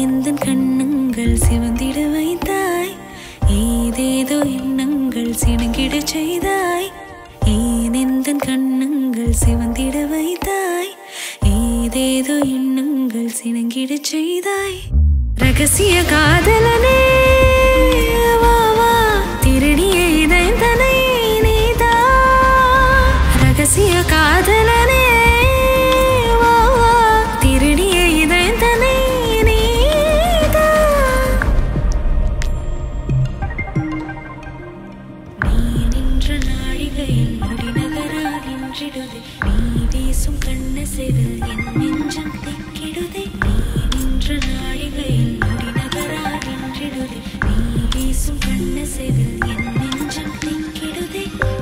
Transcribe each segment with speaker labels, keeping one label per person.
Speaker 1: எந்தன் கண்ணங்கள் சிவந்திட வைத்தாய் ஏதேதோ எண்ணங்கள் சிணுங்கிடச் செய்தாய் ஏன் எந்தன் கண்ணங்கள் சிவந்திட வைத்தாய் ஏதேதோ எண்ணங்கள் சிணுங்கிடச் செய்தாய் ரகசிய காதலனே வா வா திருடிய இதயந்தனை நீதா ரகசிய காதலனே வா வா திருடிய இதயந்தனை நீதா நீ நின்ற நாழிகையில் முடிநகராகின்றிடுதே நீ வீசும் கண்ணசைவில் என் நெஞ்சம் திக்கிடுதே நீ நின்ற நாழிகையில் முடிநகராகின்றிடுதே நீ வீசும் கண்ணசைவில் என் நெஞ்சம் திக்கிடுதே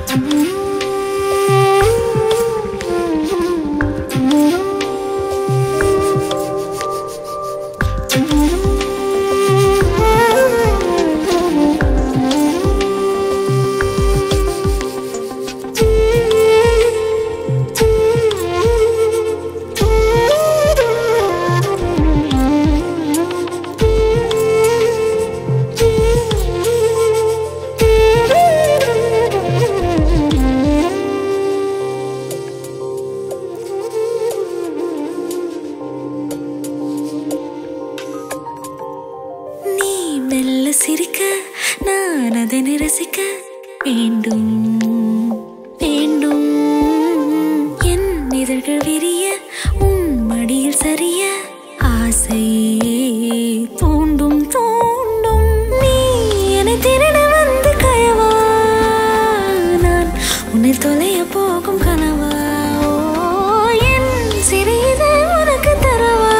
Speaker 1: நீ மெல்ல சிரிக்க நான் அதனை ரசிக்க வேண்டும் வேண்டும் என் இதழ்கள் விரிய உன் மடியில் சரிய ஆசை தூண்டும் தூண்டும் நீ என்னை திருட வந்து கயவா நான் உன்னை தொலைய போகும் கனவா ஓ, என் சிறிது உனக்கு தரவா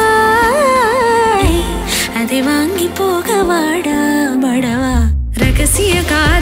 Speaker 1: அதை வாங்கி போக வாடா படவா ரகசிய காதல்